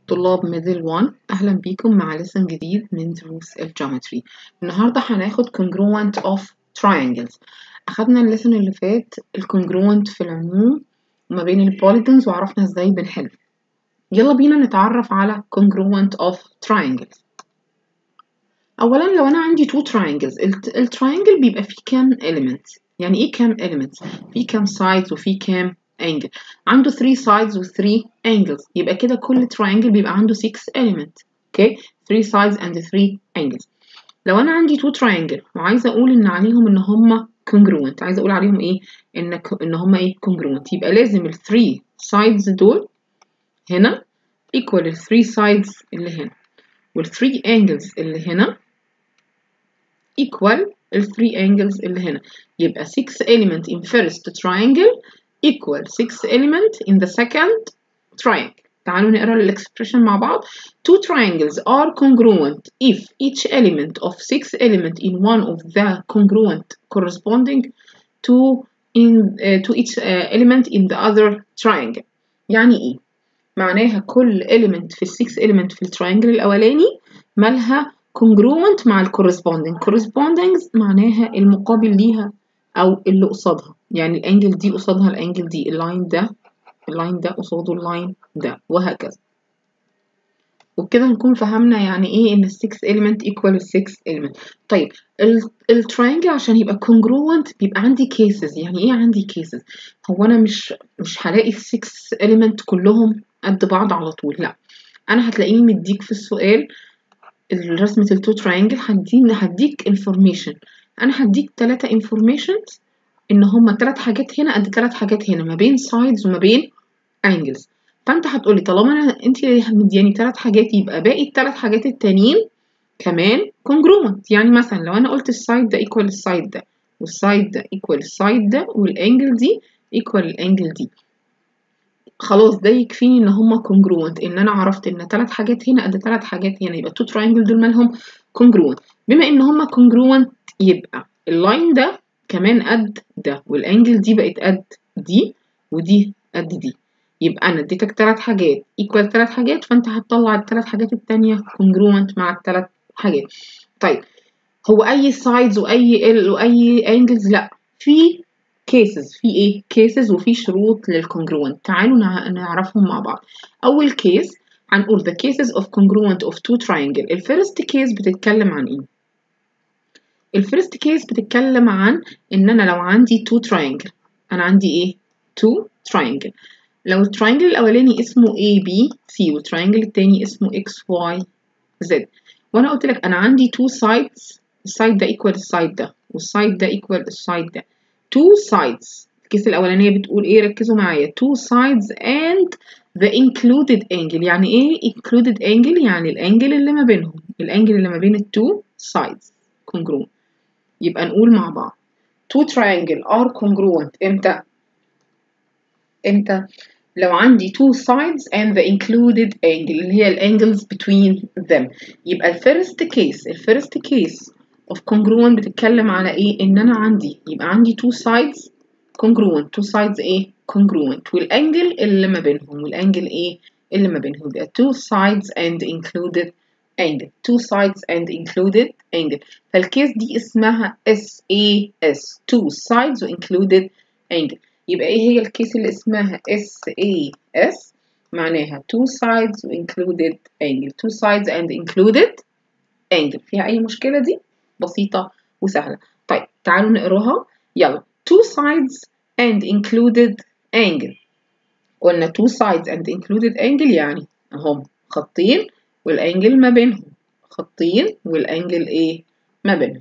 طلاب ميدل 1 أهلا بيكم مع لسن جديد من دروس الجيومتري النهاردة هناخد congruent of triangles أخدنا الليسن اللي فات الكونجروانت في العموم وما بين البوليجونز وعرفنا ازاي بنحل يلا بينا نتعرف على congruent of triangles أولا لو أنا عندي two triangles التراينجل بيبقى فيه كام element يعني إيه كام element فيه كام sides وفيه كام angle عنده 3 sides و 3 angles يبقى كده كل triangle بيبقى عنده 6 element اوكي okay? 3 sides and 3 angles لو انا عندي 2 triangle وعايزه اقول ان عليهم ان هم congruent عايزه اقول عليهم ايه ان ان هم ايه congruent يبقى لازم ال 3 sides دول هنا equal ال 3 sides اللي هنا وال 3 angles اللي هنا equal ال 3 angles اللي هنا يبقى 6 element in first triangle equal 6 element in the second triangle تعالوا نقرا الاكسبريشن مع بعض two triangles are congruent if each element of six element in one of the congruent corresponding to in uh, to each uh, element in the other triangle يعني ايه معناها كل element في السكس element في التراينجل الاولاني مالها congruent مع الكورسبوندينج corresponding معناها المقابل ليها او اللي قصادها يعني الانجل دي قصادها الانجل دي اللاين ده اللاين ده قصاده اللاين ده وهكذا وبكده نكون فهمنا يعني ايه ان ال 6 element equal ال 6 element طيب التراينجل عشان يبقى congruent بيبقى عندي cases يعني ايه عندي cases هو انا مش مش هلاقي ال 6 element كلهم قد بعض على طول لا انا هتلاقيني مديك في السؤال رسمة التو تراينجل هديني هديك information انا هديك ثلاثة informations ان هما ثلاث حاجات هنا قد ثلاث حاجات هنا ما بين sides وما بين angles فانت هتقولي طالما انا انت مدياني ثلاث حاجات يبقى باقي الثلاث حاجات التانيين كمان congruent يعني مثلا لو انا قلت السايد ده equal السايد ده والسايد ده equal السايد ده والانجل دي equal الانجل دي خلاص ده يكفيني ان هما congruent ان انا عرفت ان ثلاث حاجات هنا قد ثلاث حاجات هنا يبقى تو تراينجل دول مالهم congruent بما ان هما congruent يبقى اللاين ده كمان قد ده والانجل دي بقت قد دي ودي قد دي يبقى انا اديتك ثلاث حاجات ايكوال ثلاث حاجات فانت هتطلع الثلاث حاجات التانية congruent مع الثلاث حاجات طيب هو اي سايدز واي ال واي انجلز لا في كيسز في ايه كيسز وفي شروط للكونجروينت تعالوا نعرفهم مع بعض اول كيس هنقول the cases of congruent of two triangle الفيرست كيس بتتكلم عن ايه الفيرست كيس بتتكلم عن ان انا لو عندي two triangle انا عندي ايه two triangle لو التراينجل الاولاني اسمه A B C والتراينجل التاني اسمه X Y Z وانا قلت لك انا عندي two sides السايد ده equal السايد ده والسايد ده equal السايد ده two sides الكيس الاولانيه بتقول ايه ركزوا معايا two sides and the included angle يعني ايه included angle يعني الانجل اللي ما بينهم الانجل اللي ما بين التو sides congruent يبقى نقول مع بعض two triangle are congruent امتى امتى لو عندي two sides and the included angle اللي هي الangles between them يبقى الفيرست كيس الفيرست كيس of congruent بتتكلم على ايه ان انا عندي يبقى عندي two sides congruent two sides ايه congruent والانجل اللي ما بينهم والانجل ايه اللي ما بينهم يبقى two sides and included angle two sides and included angle فالكيس دي اسمها SAS two sides و included angle يبقى ايه هي الكيس اللي اسمها SAS معناها two sides و included angle two sides and included angle فيها أي مشكلة دي بسيطة وسهلة طيب تعالوا نقراها يلا two sides and included angle قلنا two sides and included angle يعني اهم خطين والانجل ما بينهم خطين والانجل ايه ما بينهم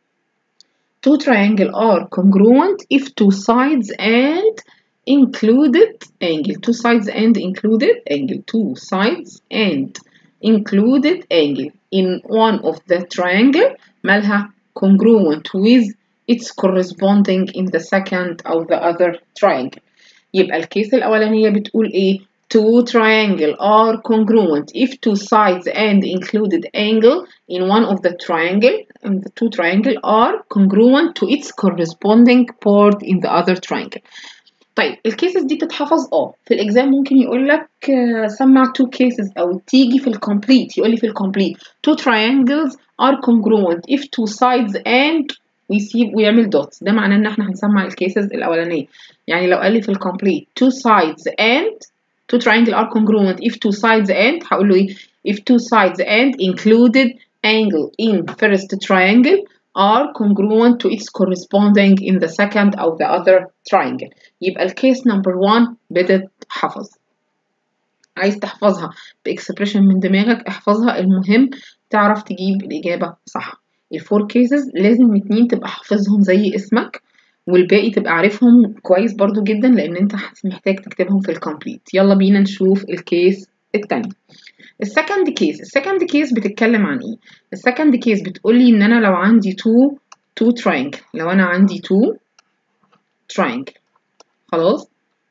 two triangle are congruent if two sides and included angle two sides and included angle two sides and included angle in one of the triangle مالها congruent with its corresponding in the second or the other triangle يبقى الكيس الأولانية بتقول إيه two triangle are congruent if two sides and included angle in one of the triangle and the two triangle are congruent to its corresponding part in the other triangle طيب الكيسز دي تتحفظ اه في الاكزام ممكن يقول لك uh, سمع two cases او تيجي في الكومبليت يقول لي في الكومبليت two triangles are congruent if two sides and ويسيب ويعمل دوتس ده معناه ان احنا هنسمع الكيسز الاولانيه يعني لو قال لي في الكومبليت two sides and two triangle are congruent if two sides and هقول له ايه if two sides and included angle in first triangle are congruent to its corresponding in the second أو the other triangle يبقى الكيس نمبر 1 بتتحفظ عايز تحفظها بإكسبريشن من دماغك احفظها المهم تعرف تجيب الإجابة صح الفور كيسز لازم اتنين تبقى حافظهم زي اسمك والباقي تبقى عارفهم كويس برضو جدا لأن انت محتاج تكتبهم في الكومبليت يلا بينا نشوف الكيس التاني السكند كيس السكند كيس بتتكلم عن ايه السكند كيس بتقول لي ان انا لو عندي تو تو تراينجل لو انا عندي تو تراينجل خلاص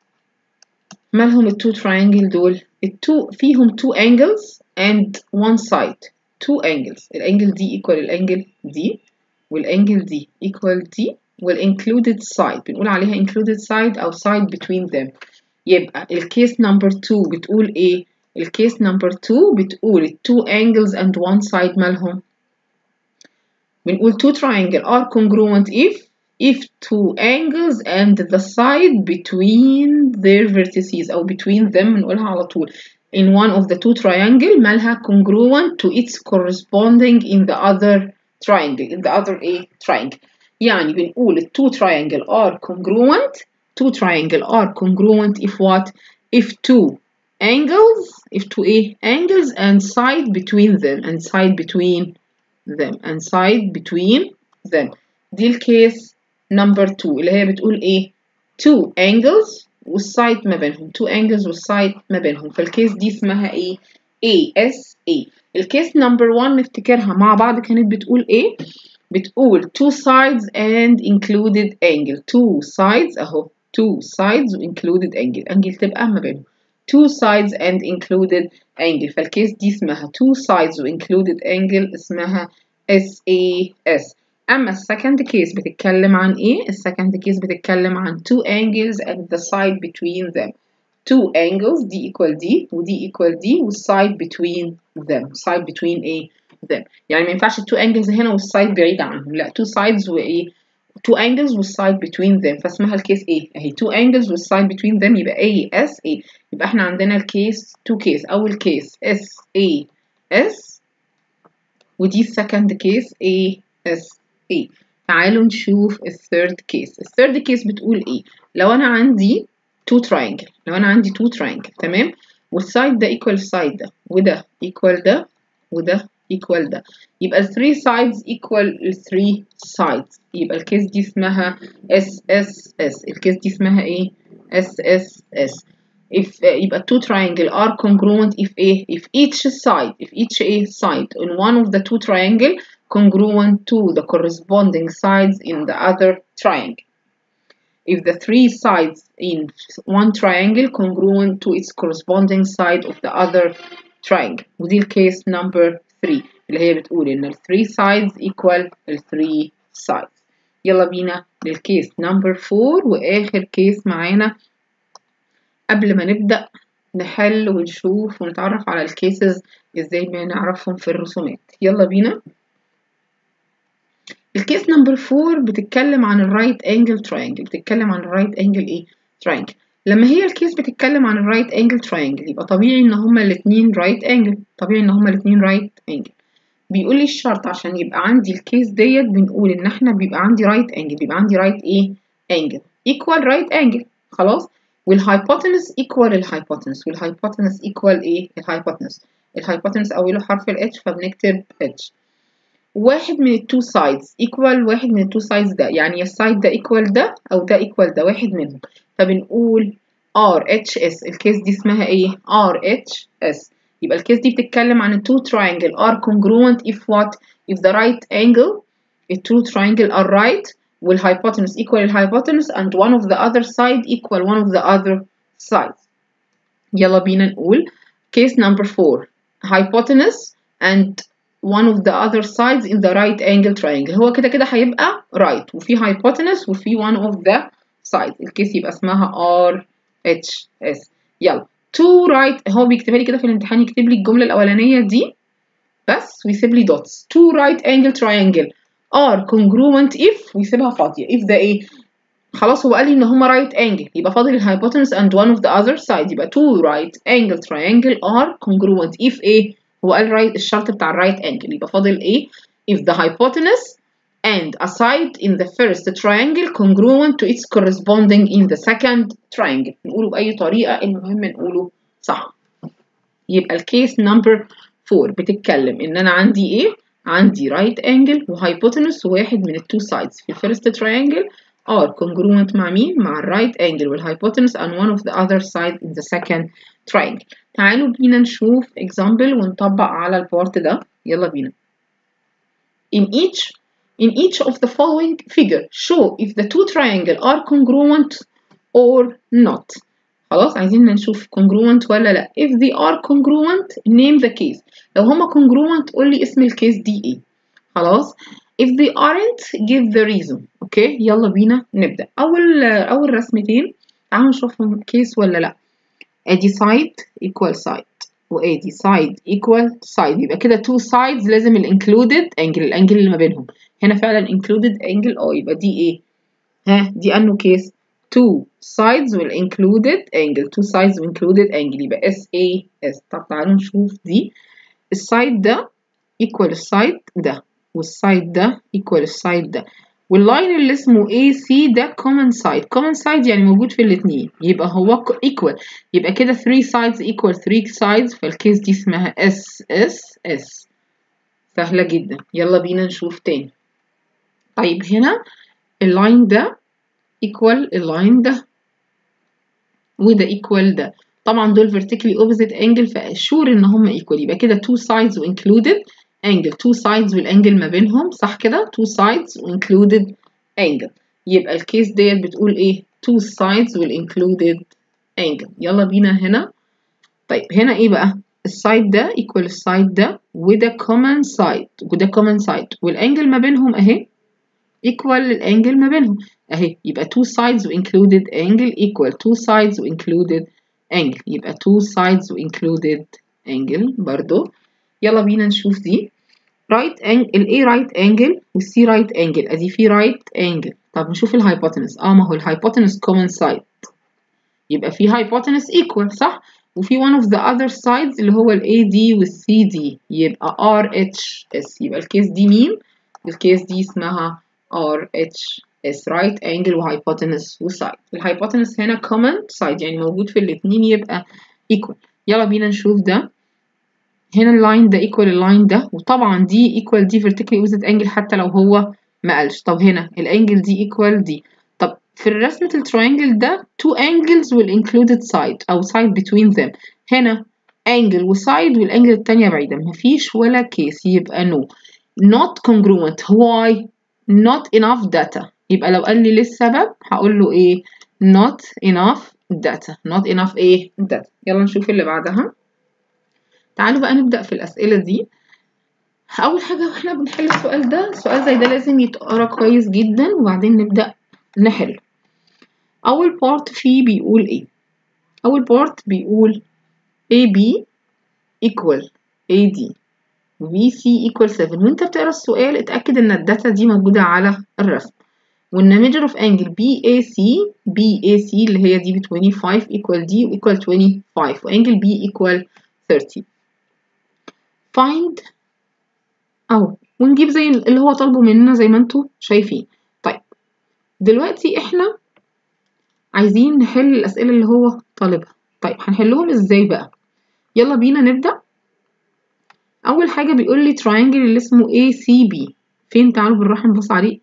مالهم التو تراينجل دول التو فيهم تو angles and one side two angles الانجل دي equal الانجل دي والانجل دي equal دي والincluded side بنقول عليها included side أو side between them يبقى الكيس نمبر 2 بتقول ايه الكيس نمبر 2 بتقول two angles and one side مالهم بنقول two triangle are congruent if if two angles and the side between their vertices أو between them بنقولها على طول in one of the two triangle مالها congruent to its corresponding in the other triangle in the other a triangle يعني بنقول two triangle are congruent two triangle are congruent if what if two angles if two a angles and side between them and side between them and side between them دي الكيس number 2 اللي هي بتقول ايه two angles والسايد ما بينهم two angles والسايد ما بينهم فالكيس دي اسمها ايه ASA الكيس نمبر 1 نفتكرها مع بعض كانت بتقول ايه بتقول two sides and included angle two sides اهو two sides included angle angle تبقى ما بينهم two sides and included angle فالكيس دي اسمها two sides included angle اسمها SAS أما السكند كيس بتتكلم عن إيه؟ السكند كيس بتتكلم عن two angles and the side between them two angles دي equal دي ودي equal دي والside between them side between إيه؟ them يعني ما ينفعش two angles هنا والside بعيد عنهم لا two sides وإيه؟ two angles والside between them فاسمها الكيس إيه؟ أهي two angles والside between them يبقى A S A يبقى إحنا عندنا الكيس two كيس أول كيس S A S ودي السكند كيس A S A تعالوا نشوف الثيرد كيس الثيرد كيس بتقول ايه لو انا عندي تو تراينجل لو انا عندي تو تراينجل تمام والسايد ده equal السايد ده وده equal ده وده equal ده يبقى ال 3 sides equal ال 3 sides يبقى الكيس دي اسمها SSS الكيس دي اسمها ايه SSS if uh, يبقى two triangle are congruent if a if each side if each a side in one of the two triangle congruent to the corresponding sides in the other triangle. If the three sides in one triangle congruent to its corresponding side of the other triangle. ودي الكيس number 3 اللي هي بتقول إن ال 3 sides equal ال 3 sides. يلا بينا للكيس number 4 وآخر كيس معانا قبل ما نبدأ نحل ونشوف ونتعرف على الكيسز ازاي بنعرفهم في الرسومات يلا بينا الكيس نمبر 4 بتتكلم عن الرايت انجل تراينجل بتتكلم عن الرايت انجل ايه تراينجل لما هي الكيس بتتكلم عن الرايت انجل تراينجل يبقى طبيعي ان هما الاثنين رايت انجل طبيعي ان هما الاثنين رايت انجل بيقول لي الشرط عشان يبقى عندي الكيس ديت بنقول ان احنا بيبقى عندي رايت انجل بيبقى عندي رايت ايه انجل ايكوال رايت انجل خلاص والهايبوتنس ايكوال الهايبوتنس والهايبوتنس ايكوال ايه الهايبوتنس الهايبوتنس اوله حرف الاتش فبنكتب اتش واحد من التو سايدز ايكوال واحد من التو سايدز ده يعني السايد ده ايكوال ده او ده ايكوال ده واحد منهم فبنقول ار اتش اس الكيس دي اسمها ايه ار اتش اس يبقى الكيس دي بتتكلم عن التو triangle are congruent if what if the right angle the two triangle are right والhypotenuse equal الhypotenuse and one of the other side equal one of the other sides يلا بينا نقول case number four hypotenuse and one of the other sides in the right angle triangle هو كده كده هيبقى right وفي hypotenuse وفي one of the sides الكيس يبقى اسمها ار اتش اس يلا تو رايت هو بيكتبها لي كده في الامتحان يكتب لي الجمله الاولانيه دي بس ويسيب لي دوتس تو رايت انجل تراينجل are congruent if ويسيبها فاضيه if ده ايه خلاص هو قال لي ان هما right angle يبقى فاضل الهايبوتنس and one of the other side يبقى two right angle triangle are congruent if ايه هو قال right الشرط بتاع الرايت angle يبقى فاضل ايه if the hypotenuse and a side in the first triangle congruent to its corresponding in the second triangle نقوله بأي طريقة المهم نقوله صح يبقى الكيس نمبر 4 بتتكلم ان انا عندي ايه عندي right angle وhypotenuse واحد من التو sides في الفيرست triangle are congruent مع مين مع الرايت angle والhypotenuse and one of the other side in the second triangle تعالوا بينا نشوف example ونطبق على البارت ده يلا بينا in each in each of the following figure show if the two triangle are congruent or not خلاص عايزين نشوف congruent ولا لا if they are congruent name the case لو هما congruent قول لي اسم الكيس دي ايه خلاص if they aren't give the reason اوكي يلا بينا نبدأ اول اول رسمتين تعالوا نشوفهم كيس ولا لا ادي side equal side وادي side equal side يبقى كده two sides لازم ال included angle الانجل اللي ما بينهم هنا فعلا included angle اه يبقى دي ايه ها دي انه كيس two sides will included angle two sides will included angle يبقى S A S طب تعالوا نشوف دي السايد ده equal السايد ده والسايد ده equal السايد ده واللاين اللي اسمه AC ده common side common side يعني موجود في الاتنين يبقى هو equal يبقى كده 3 sides equal 3 sides فالكيس دي اسمها S S S سهلة جدا يلا بينا نشوف تاني طيب هنا اللاين ده equal اللاين ده وده equal ده طبعا دول vertically opposite angle فشور ان هم equal يبقى كده two sides included angle two sides والانجل ما بينهم صح كده two sides included angle يبقى الكيس ديت بتقول ايه two sides will included angle يلا بينا هنا طيب هنا ايه بقى السايد ده equal السايد ده وده common side وده common side والانجل ما بينهم اهي equal الانجل ما بينهم اهي يبقى two sides included angle equal two sides included angle يبقى two sides included angle برضو يلا بينا نشوف دي right angle ال A right angle وال C right angle ادي في right angle طب نشوف الهايبوتنس اه ما هو الهايبوتنس common side يبقى في hypotenuse equal صح وفي one of the other sides اللي هو ال AD وال CD يبقى RHS يبقى الكيس دي مين؟ الكيس دي اسمها RHS right angle وhypotenuse وside الهايبوتنس هنا common side يعني موجود في الاتنين يبقى equal يلا بينا نشوف ده هنا اللاين ده equal اللاين ده وطبعا دي equal دي vertically opposite angle حتى لو هو ما قالش طب هنا الانجل دي equal دي طب في رسمة التراينجل ده two angles will included side أو side between them هنا angle وside والانجل التانية بعيدة مفيش ولا كيس يبقى no not congruent why not enough data يبقى لو قال لي ليه السبب هقول له ايه not enough data not enough ايه data يلا نشوف اللي بعدها تعالوا بقى نبدأ في الأسئلة دي أول حاجة واحنا بنحل السؤال ده سؤال زي ده لازم يتقرا كويس جدا وبعدين نبدأ نحل أول بارت فيه بيقول إيه أول بارت بيقول AB equal AD VC equal 7 وانت بتقرا السؤال اتأكد ان الداتا دي موجودة على الرسم وان measure of angle BAC BAC اللي هي دي ب 25 equal D equal 25 وانجل B equal 30 find اهو ونجيب زي اللي هو طالبه مننا زي ما انتوا شايفين طيب دلوقتي احنا عايزين نحل الأسئلة اللي هو طالبها طيب هنحلهم ازاي بقى يلا بينا نبدأ أول حاجة بيقول لي triangle اللي اسمه ACB فين تعالوا بالراحة نبص عليه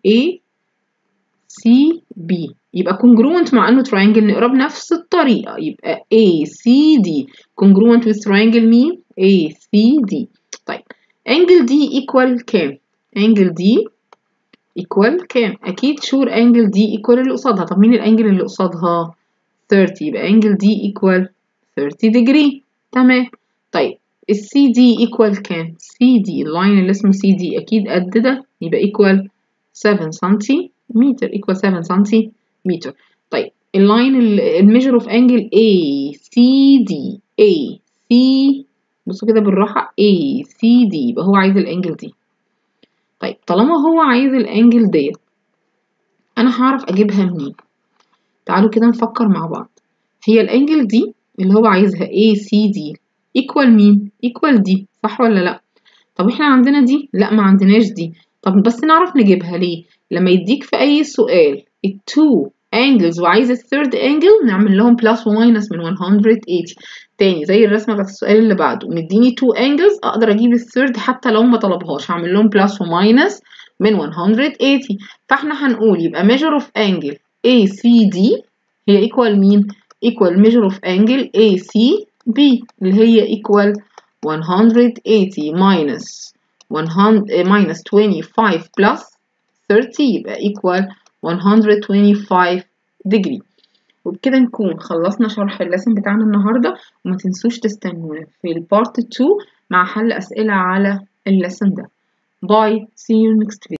ACB يبقى congruent مع انه triangle نقرا بنفس الطريقة يبقى ACD congruent with triangle مين ACD طيب angle D equal كام angle D equal كام اكيد sure angle D equal اللي قصادها طب مين الانجل اللي قصادها 30 يبقى angle D equal 30 degree تمام طيب ال CD equal كام CD اللاين اللي اسمه CD اكيد قد ده يبقى equal 7 سنتيمتر equal 7 سنتيمتر طيب اللاين الميجر اوف انجل A C D A C بصوا كده بالراحة A C D يبقى هو عايز الانجل دي طيب طالما هو عايز الانجل ديت انا هعرف اجيبها منين تعالوا كده نفكر مع بعض هي الانجل دي اللي هو عايزها A C D ايكوال مين ايكوال دي صح ولا لا طب احنا عندنا دي لا ما عندناش دي طب بس نعرف نجيبها ليه لما يديك في اي سؤال التو angles وعايز الثيرد angle نعمل لهم بلس وماينس من 180 تاني زي الرسمه بتاعت السؤال اللي بعده مديني تو angles اقدر اجيب الثيرد حتى لو ما طلبهاش هعمل لهم بلس وماينس من 180 فاحنا هنقول يبقى measure of angle ACD هي equal مين equal measure of angle ACB اللي هي equal 180 minus 100 minus 25 plus 30 يبقى equal 125 degree وبكده نكون خلصنا شرح اللسن بتاعنا النهاردة وما تنسوش تستنونا في البارت 2 مع حل أسئلة على اللسن ده باي see you next video